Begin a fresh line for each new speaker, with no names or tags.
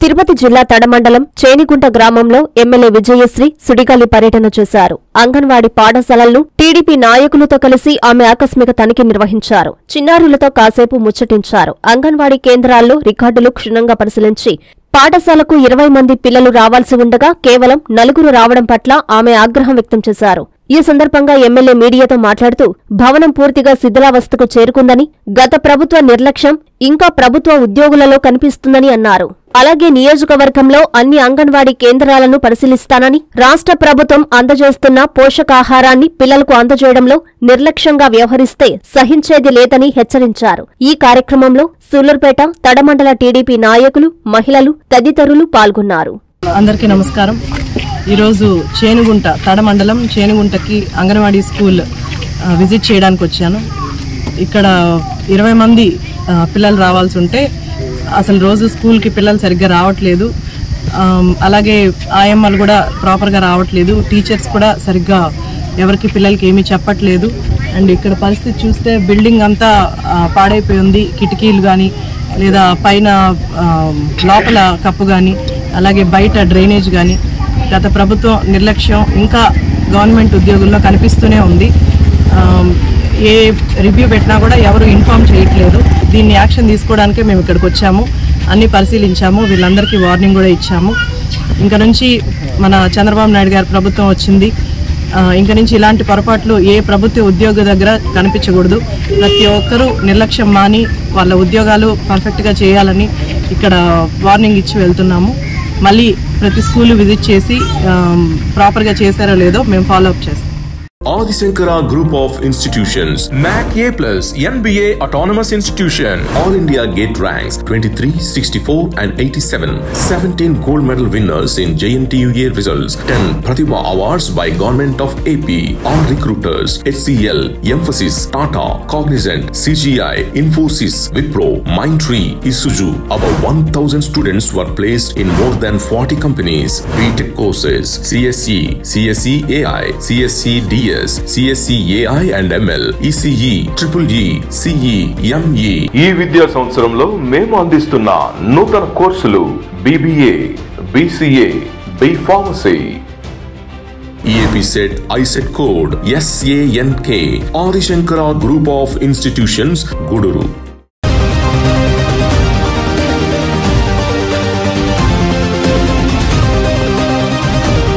తిరుపతి జిల్లా తడమండలం చేనిగుంట గ్రామంలో ఎమ్మెల్యే విజయశ్రీ సుడిగాలి పర్యటన చేశారు అంగన్వాడీ పాఠశాలలను టీడీపీ నాయకులతో కలిసి ఆమె ఆకస్మిక తనిఖీ నిర్వహించారు చిన్నారులతో కాసేపు ముచ్చటించారు అంగన్వాడీ కేంద్రాల్లో రికార్డులు క్షుణ్ణంగా పరిశీలించి పాఠశాలకు ఇరవై మంది పిల్లలు రావాల్సి ఉండగా కేవలం నలుగురు రావడం పట్ల ఆమె ఆగ్రహం వ్యక్తం చేశారు ఈ సందర్భంగా ఎమ్మెల్యే మీడియాతో మాట్లాడుతూ భవనం పూర్తిగా శిథిలావస్థకు చేరుకుందని గత ప్రభుత్వ నిర్లక్ష్యం ఇంకా ప్రభుత్వ ఉద్యోగులలో కనిపిస్తుందని అన్నారు అలాగే నియోజకవర్గంలో అన్ని అంగన్వాడీ కేంద్రాలను పరిశీలిస్తానని రాష్ట్ర ప్రభుత్వం అందజేస్తున్న పోషకాహారాన్ని పిల్లలకు అందజేయడంలో నిర్లక్ష్యంగా వ్యవహరిస్తే సహించేది లేదని హెచ్చరించారు ఈ కార్యక్రమంలో సూలూరుపేట తడమండల టీడీపీ నాయకులు మహిళలు తదితరులు పాల్గొన్నారు
అందరికీ నమస్కారం ఈరోజు చేనుగుంట తడ మండలం చేనుగుంటకి అంగన్వాడీ స్కూల్ ఆ, విజిట్ చేయడానికి వచ్చాను ఇక్కడ ఇరవై మంది ఆ, పిల్లలు రావాల్సి ఉంటే అసలు రోజు స్కూల్కి పిల్లలు సరిగ్గా రావట్లేదు ఆమ్, అలాగే ఆయమ్మలు కూడా ప్రాపర్గా రావట్లేదు టీచర్స్ కూడా సరిగ్గా ఎవరికి పిల్లలకి ఏమీ చెప్పట్లేదు అండ్ ఇక్కడ పరిస్థితి చూస్తే బిల్డింగ్ అంతా ఆ, పాడైపోయి ఉంది కిటికీలు కానీ లేదా పైన ఆ, లోపల కప్పు కానీ అలాగే బయట డ్రైనేజ్ కానీ గత ప్రభుత్వం నిర్లక్ష్యం ఇంకా గవర్నమెంట్ ఉద్యోగుల్లో కనిపిస్తూనే ఉంది ఆమ్, ఏ రివ్యూ పెట్టినా కూడా ఎవరు ఇన్ఫామ్ చేయట్లేదు దీన్ని యాక్షన్ తీసుకోవడానికే మేము ఇక్కడికి వచ్చాము అన్ని పరిశీలించాము వీళ్ళందరికీ వార్నింగ్ కూడా ఇచ్చాము ఇంకా నుంచి మన చంద్రబాబు నాయుడు గారి ప్రభుత్వం వచ్చింది ఆ, ఇంక నుంచి ఇలాంటి పొరపాట్లు ఏ ప్రభుత్వ ఉద్యోగ దగ్గర కనిపించకూడదు ప్రతి ఒక్కరూ నిర్లక్ష్యం మాని వాళ్ళ ఉద్యోగాలు పర్ఫెక్ట్గా చేయాలని ఇక్కడ వార్నింగ్ ఇచ్చి వెళ్తున్నాము మళ్ళీ ప్రతి స్కూల్ విజిట్ చేసి ప్రాపర్గా చేశారో లేదో మేము ఫాలో అప్ చేస్తాం
Adisankara Group of Institutions. MAC A Plus NBA Autonomous Institution. All India Gate ranks 23, 64 and 87. 17 gold medal winners in JNTUA results. 10 Pratibha Awards by Government of AP. All recruiters. HCL, Emphasis, Tata, Cognizant, CGI, Infosys, Wipro, Mindtree, Isuzu. About 1000 students were placed in more than 40 companies. BTech courses. CSE, CSE AI, CSE DS, CSE AI and ML, ECE, Triple E, CE, ME.
ఈ విద్యా సంవత్సరంలో మేము అందిస్తున్న నూతన కోర్సులు BBA BCA B pharmacy
EAP set ISET code SANK Adi Shankara Group of Institutions Guduru